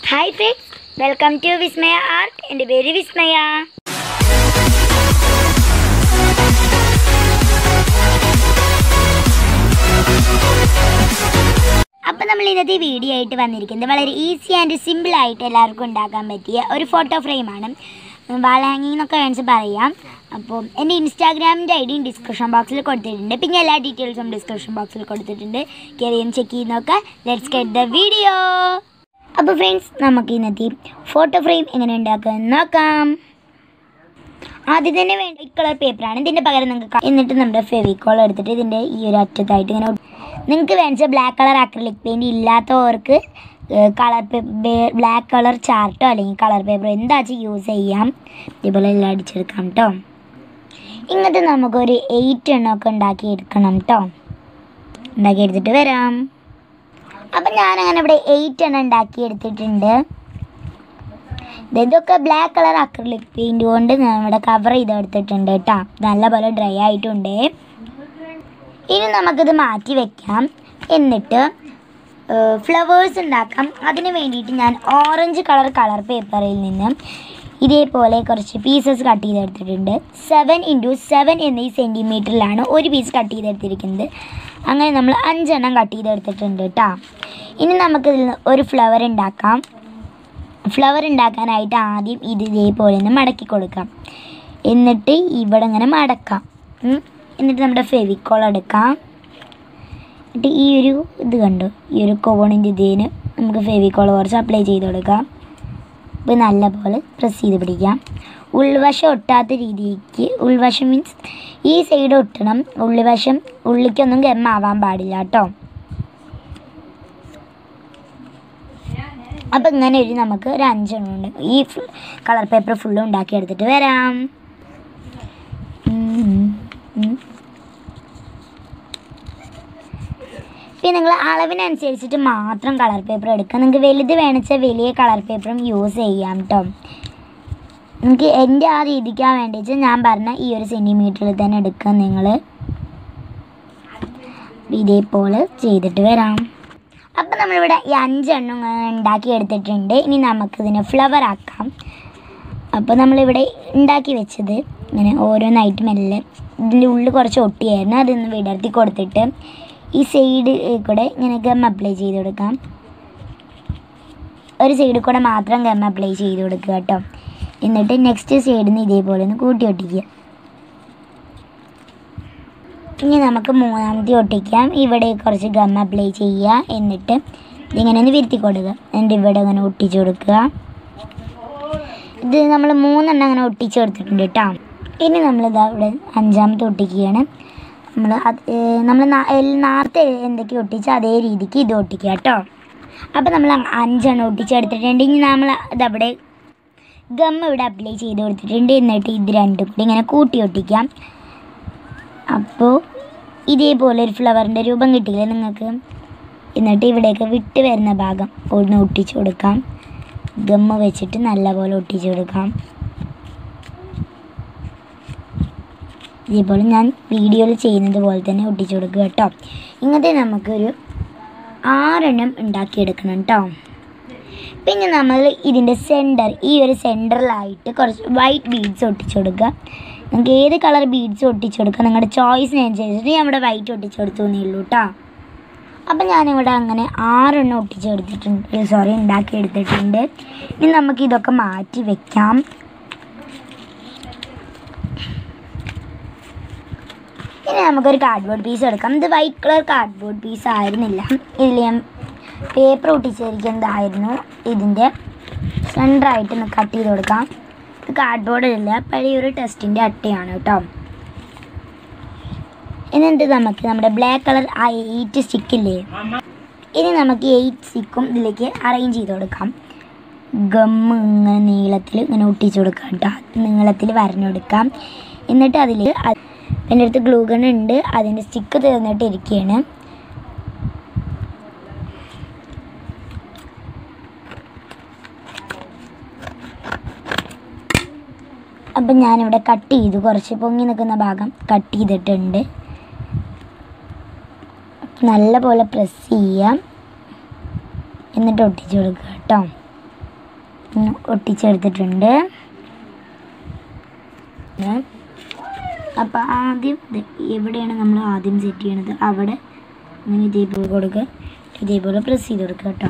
Hi friends welcome to Vismaya art എൻ്റെ പേര് വിസ്മയ അപ്പം നമ്മൾ ഇന്നത്തെ വീഡിയോ ആയിട്ട് വന്നിരിക്കുന്നത് വളരെ ഈസി ആൻഡ് സിമ്പിൾ ആയിട്ട് എല്ലാവർക്കും ഉണ്ടാക്കാൻ പറ്റിയ ഒരു ഫോട്ടോ ഫ്രെയിമാണ് വാൾ ഹാങ്ങിങ് എന്നൊക്കെ വേണമെങ്കിൽ പറയാം അപ്പോൾ എൻ്റെ ഇൻസ്റ്റാഗ്രാമിൻ്റെ ഐ ഡിയും ഡിസ്ക്രിപ്ഷൻ ബോക്സിൽ കൊടുത്തിട്ടുണ്ട് പിന്നെ എല്ലാ ഡീറ്റെയിൽസും ഡിസ്ക്രിപ്ഷൻ ബോക്സിൽ കൊടുത്തിട്ടുണ്ട് കയറിയും ചെക്ക് ചെയ്ത് നോക്കാം ലെറ്റ്സ് ഗെറ്റ് ദ വീഡിയോ അപ്പോൾ ഫ്രണ്ട്സ് നമുക്ക് ഇന്നത്തെ ഫോട്ടോ ഫ്രെയിം എങ്ങനെ ഉണ്ടാക്കുക നോക്കാം ആദ്യം തന്നെ വേണ്ട വൈറ്റ് കളർ പേപ്പറാണ് ഇതിൻ്റെ പകരം നിങ്ങൾക്ക് ക- എന്നിട്ട് നമ്മുടെ ഫെവിക്കോൾ എടുത്തിട്ട് ഇതിൻ്റെ ഈ ഒരു അറ്റത്തായിട്ട് ഇങ്ങനെ നിങ്ങൾക്ക് വേണിച്ച ബ്ലാക്ക് കളർ അക്രലിക് പെയിൻറ് ഇല്ലാത്തവർക്ക് കളർ ബ്ലാക്ക് കളർ ചാർട്ടോ അല്ലെങ്കിൽ കളർ പേപ്പർ എന്താ വെച്ചാൽ യൂസ് ചെയ്യാം ഇതേപോലെ എല്ലാം അടിച്ചെടുക്കാം കേട്ടോ ഇങ്ങനത്തെ നമുക്കൊരു എയ്റ്റ് എണ്ണമൊക്കെ ഉണ്ടാക്കി എടുക്കണം കേട്ടോ ഉണ്ടാക്കി എടുത്തിട്ട് വരാം അപ്പം ഞാനങ്ങനെ ഇവിടെ എയ്റ്റ് എണ്ണം ഉണ്ടാക്കി എടുത്തിട്ടുണ്ട് ദേ ഇതൊക്കെ ബ്ലാക്ക് കളർ അക്രലിക് പെയിൻറ് കൊണ്ട് നമ്മുടെ കവർ ചെയ്തെടുത്തിട്ടുണ്ട് കേട്ടോ നല്ലപോലെ ഡ്രൈ ആയിട്ടുണ്ട് ഇനി നമുക്കിത് മാറ്റി വെക്കാം എന്നിട്ട് ഫ്ലവേഴ്സ് ഉണ്ടാക്കാം അതിന് വേണ്ടിയിട്ട് ഞാൻ ഓറഞ്ച് കളർ കളർ പേപ്പറിൽ നിന്ന് ഇതേപോലെ കുറച്ച് പീസസ് കട്ട് ചെയ്തെടുത്തിട്ടുണ്ട് സെവൻ ഇൻറ്റു സെവൻ എന്നീ സെൻറ്റിമീറ്ററിലാണ് ഒരു പീസ് കട്ട് ചെയ്തെടുത്തിരിക്കുന്നത് അങ്ങനെ നമ്മൾ അഞ്ചെണ്ണം കട്ട് ചെയ്തെടുത്തിട്ടുണ്ട് കേട്ടോ ഇനി നമുക്കിതിൽ നിന്ന് ഒരു ഫ്ലവർ ഉണ്ടാക്കാം ഫ്ലവർ ഉണ്ടാക്കാനായിട്ട് ആദ്യം ഇത് ഇതേപോലെ ഒന്ന് മടക്കി കൊടുക്കാം എന്നിട്ട് ഇവിടെ ഇങ്ങനെ മടക്കാം ഉം. എന്നിട്ട് നമ്മുടെ ഫെവിക്കോൾ എടുക്കാം എന്നിട്ട് ഈ ഒരു ഇത് കണ്ടു ഈ ഒരു കോണിൻ്റെ ഇതിന് നമുക്ക് ഫെവിക്കോൾ കുറച്ച് അപ്ലൈ ചെയ്ത് കൊടുക്കാം അപ്പോൾ നല്ലപോലെ പ്രസ് ചെയ്ത് പിടിക്കാം ഉൾവശം ഒട്ടാത്ത രീതിക്ക് ഉൾവശം മീൻസ് ഈ സൈഡ് ഒട്ടണം ഉള്ളിവശം ഉള്ളിക്കൊന്നും ഗമ്മാവാൻ പാടില്ല കേട്ടോ അപ്പം ഇങ്ങനെ ഒരു നമുക്ക് ഒരു അഞ്ചെണ്ണം ഉണ്ട് ഈ കളർ പേപ്പർ ഫുള്ളും ഉണ്ടാക്കി എടുത്തിട്ട് വരാം ഉം, ഉം. പിന്നെ നിങ്ങൾ അളവിനനുസരിച്ചിട്ട് മാത്രം കളർ പേപ്പർ എടുക്കുക നിങ്ങൾക്ക് വലുത് വേണിച്ചാൽ വലിയ കളർ പേപ്പറും യൂസ് ചെയ്യാം കേട്ടോ നിങ്ങൾക്ക് എൻ്റെ ആ രീതിക്കാൻ വേണ്ടിയിട്ട് ഞാൻ പറഞ്ഞ ഈ ഒരു സെൻറ്റിമീറ്ററിൽ തന്നെ എടുക്കുക നിങ്ങൾ ഇതേപോലെ ചെയ്തിട്ട് വരാം അപ്പം നമ്മളിവിടെ ഈ അഞ്ചെണ്ണം ഇങ്ങനെ ഉണ്ടാക്കി എടുത്തിട്ടുണ്ട് ഇനി നമുക്കിതിനെ ഫ്ലവർ ആക്കാം അപ്പോൾ നമ്മളിവിടെ ഉണ്ടാക്കി വെച്ചത് ഇങ്ങനെ ഓരോന്നായിട്ട് മെല്ലെ ഇതിൻ്റെ ഉള്ളിൽ കുറച്ച് ഒട്ടിയായിരുന്നു അതൊന്ന് വിടർത്തി കൊടുത്തിട്ട് ഈ സൈഡ് കൂടെ ഇങ്ങനെ ഗം അപ്ലൈ ചെയ്ത് കൊടുക്കാം ഒരു സൈഡിൽ കൂടെ മാത്രം ഗം അപ്ലൈ ചെയ്ത് കൊടുക്കുക കേട്ടോ എന്നിട്ട് നെക്സ്റ്റ് സൈഡിൽ നിന്ന് ഇതേപോലെ ഒന്ന് കൂട്ടി ഒട്ടിക്കുക ഇനി നമുക്ക് മൂന്നാമത്തെ ഒട്ടിക്കാം ഇവിടെ കുറച്ച് ഗം അപ്ലൈ ചെയ്യുക എന്നിട്ട് ഇതിങ്ങനെ ഒന്ന് വിരുത്തി കൊടുക്കുക എന്നിട്ട് ഇവിടെ ഇങ്ങനെ ഒട്ടിച്ചു കൊടുക്കുക ഇത് നമ്മൾ മൂന്നെണ്ണം അങ്ങനെ ഒട്ടിച്ച് കൊടുത്തിട്ടുണ്ട് കേട്ടോ ഇനി നമ്മളിതാ ഇവിടെ അഞ്ചാമത്തെ ഒട്ടിക്കുകയാണ് നമ്മൾ അത് നമ്മൾ നേരത്തെ എന്തൊക്കെ ഒട്ടിച്ച് അതേ രീതിക്ക് ഇത് ഒട്ടിക്കുക കേട്ടോ അപ്പോൾ നമ്മൾ അഞ്ചെണ്ണം ഒട്ടിച്ചെടുത്തിട്ടുണ്ട് ഇനി നമ്മൾ ഇതവിടെ ഗം ഇവിടെ അപ്ലൈ ചെയ്ത് കൊടുത്തിട്ടുണ്ട് എന്നിട്ട് ഇത് രണ്ടും കൂടി ഇങ്ങനെ കൂട്ടി ഒട്ടിക്കാം അപ്പോൾ ഇതേപോലെ ഒരു ഫ്ലവറിൻ്റെ രൂപം കിട്ടിയില്ലേ നിങ്ങൾക്ക് എന്നിട്ട് ഇവിടെയൊക്കെ വിട്ട് വരുന്ന ഭാഗം ഒന്ന് ഒട്ടിച്ചു കൊടുക്കാം ഗമ്മ് വെച്ചിട്ട് നല്ലപോലെ ഒട്ടിച്ചു കൊടുക്കാം ഇതേപോലെ ഞാൻ വീഡിയോയിൽ ചെയ്യുന്നത് പോലെ തന്നെ ഒട്ടിച്ചു കൊടുക്കുക കേട്ടോ ഇങ്ങനത്തെ നമുക്കൊരു ആറെണ്ണം ഉണ്ടാക്കിയെടുക്കണം കേട്ടോ പിന്നെ നമ്മൾ ഇതിൻ്റെ സെൻറ്റർ ഈ ഒരു സെൻറ്ററിലായിട്ട് കുറച്ച് വൈറ്റ് ബീഡ്സ് ഒട്ടിച്ചു കൊടുക്കുക നിങ്ങൾക്ക് ഏത് കളർ ബീഡ്സ് ഒട്ടിച്ചു കൊടുക്കുക നിങ്ങളുടെ ചോയ്സിനനുസരിച്ചിട്ട് ഞാൻ ഇവിടെ വൈറ്റ് ഒട്ടിച്ചു കൊടുത്തു എന്നേ ഉള്ളൂ കേട്ടോ അപ്പം ഞാനിവിടെ അങ്ങനെ ആറെണ്ണം ഒട്ടിച്ച് എടുത്തിട്ടുണ്ട് സോറി ഉണ്ടാക്കി എടുത്തിട്ടുണ്ട് ഇനി നമുക്ക് ഇതൊക്കെ മാറ്റി വെക്കാം ഇനി നമുക്കൊരു കാർഡ്ബോർഡ് പീസ് എടുക്കാം ഇത് വൈറ്റ് കളർ കാർഡ്ബോർഡ് പീസ് ആയിരുന്നില്ല ഇതിൽ ഞാൻ പേപ്പർ ഒട്ടിച്ചിരിക്കുന്നതായിരുന്നു ഇതിൻ്റെ സെൻറ്ററായിട്ട് ഒന്ന് കട്ട് ചെയ്ത് കൊടുക്കാം ഇത് കാർഡ്ബോർഡ് ഇല്ല പഴയൊരു ടെസ്റ്റിൻ്റെ അട്ടയാണ് കേട്ടോ എന്നിട്ട് നമുക്ക് നമ്മുടെ ബ്ലാക്ക് കളർ ആ എയ്റ്റ് സ്റ്റിക്കില്ലേ ഇനി നമുക്ക് എയ്റ്റ് സ്റ്റിക്കും ഇതിലേക്ക് അറേഞ്ച് ചെയ്ത് കൊടുക്കാം ഗമ്മ് ഇങ്ങനെ നീളത്തിൽ ഇങ്ങനെ ഒട്ടിച്ചു കൊടുക്കാം കേട്ടോ നീളത്തിൽ വരഞ്ഞെടുക്കാം എന്നിട്ട് അതിൽ എൻ്റെ അടുത്ത് ഗ്ലൂ ഗൺ ഉണ്ട് അതിൻ്റെ സ്റ്റിക്ക് തീർന്നിട്ട് ഇരിക്കുകയാണ് അപ്പം ഞാനിവിടെ കട്ട് ചെയ്തു കുറച്ച് പൊങ്ങി നിൽക്കുന്ന ഭാഗം കട്ട് ചെയ്തിട്ടുണ്ട് നല്ല പോലെ പ്രസ് ചെയ്യാം എന്നിട്ട് ഒട്ടിച്ചു കൊടുക്കുക കേട്ടോ ഉം, ഒട്ടിച്ചെടുത്തിട്ടുണ്ട് അപ്പോൾ ആദ്യം ദേ എവിടെയാണ് നമ്മൾ ആദ്യം സെറ്റ് ചെയ്യണത് അവിടെ ഇങ്ങനെ ഇതേപോലെ കൊടുക്കുക ഇതേപോലെ പ്രസ് ചെയ്ത് കൊടുക്കുക കേട്ടോ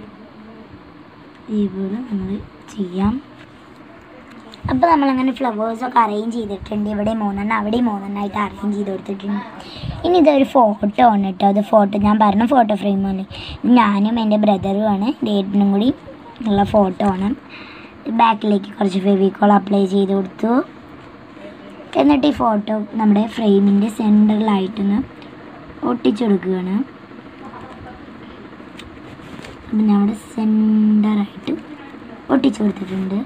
ഇതേപോലെ നമ്മൾ ചെയ്യാം അപ്പോൾ നമ്മളങ്ങനെ ഫ്ലവേഴ്സൊക്കെ അറേഞ്ച് ചെയ്തിട്ടുണ്ട് ഇവിടെ മൂന്നെണ്ണം അവിടെ മൂന്നെണ്ണമായിട്ട് അറേഞ്ച് ചെയ്ത് കൊടുത്തിട്ടുണ്ട് ഇനി ഇതൊരു ഫോട്ടോ ആണ് കേട്ടോ അത് ഫോട്ടോ ഞാൻ പറഞ്ഞ ഫോട്ടോ ഫ്രെയിമാണ് ഞാനും എൻ്റെ ബ്രദറുമാണ് ഡേറ്റിനും കൂടി ഉള്ള ഫോട്ടോ ആണ് ബാക്കിലേക്ക് കുറച്ച് ഫെവിക്കോൾ അപ്ലൈ ചെയ്ത് കൊടുത്തു എന്നിട്ട് ഈ ഫോട്ടോ നമ്മുടെ ഫ്രെയിമിൻ്റെ സെൻറ്ററിലായിട്ടൊന്ന് ഒട്ടിച്ചു കൊടുക്കുകയാണ് അപ്പം ഞാൻ അവിടെ സെൻറ്ററായിട്ട് ഒട്ടിച്ചു കൊടുത്തിട്ടുണ്ട്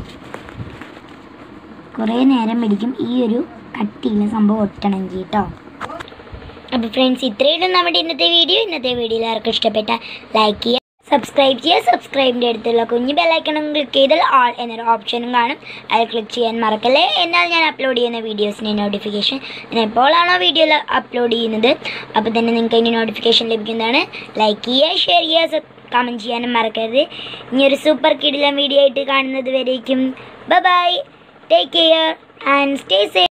കുറേ നേരം പിടിക്കും ഈ ഒരു കട്ടിയിലെ സംഭവം ഒട്ടണമെങ്കിൽ കേട്ടോ അപ്പോൾ ഫ്രണ്ട്സ് ഇത്രയും നമ്മുടെ ഇന്നത്തെ വീഡിയോ ഇന്നത്തെ വീഡിയോയിൽ ആർക്കും ഇഷ്ടപ്പെട്ട ലൈക്ക് ചെയ്യുക സബ്സ്ക്രൈബ് ചെയ്യുക സബ്സ്ക്രൈബിൻ്റെ അടുത്തുള്ള കുഞ്ഞ് ബെല്ലൈക്കണം ക്ലിക്ക് ചെയ്താൽ ആൾ എന്നൊരു ഓപ്ഷനും കാണും അത് ക്ലിക്ക് ചെയ്യാൻ മറക്കല്ലേ എന്നാൽ ഞാൻ അപ്ലോഡ് ചെയ്യുന്ന വീഡിയോസിൻ്റെ നോട്ടിഫിക്കേഷൻ ഞാൻ എപ്പോഴാണോ വീഡിയോ അപ്ലോഡ് ചെയ്യുന്നത് അപ്പോൾ തന്നെ നിങ്ങൾക്ക് അതിൻ്റെ നോട്ടിഫിക്കേഷൻ ലഭിക്കുന്നതാണ് ലൈക്ക് ചെയ്യുക ഷെയർ ചെയ്യുക കമൻറ്റ് ചെയ്യാനും മറക്കരുത് ഇനി ഒരു സൂപ്പർ കിടിലം വീഡിയോ ആയിട്ട് കാണുന്നത് വരേക്കും bye take care and stay safe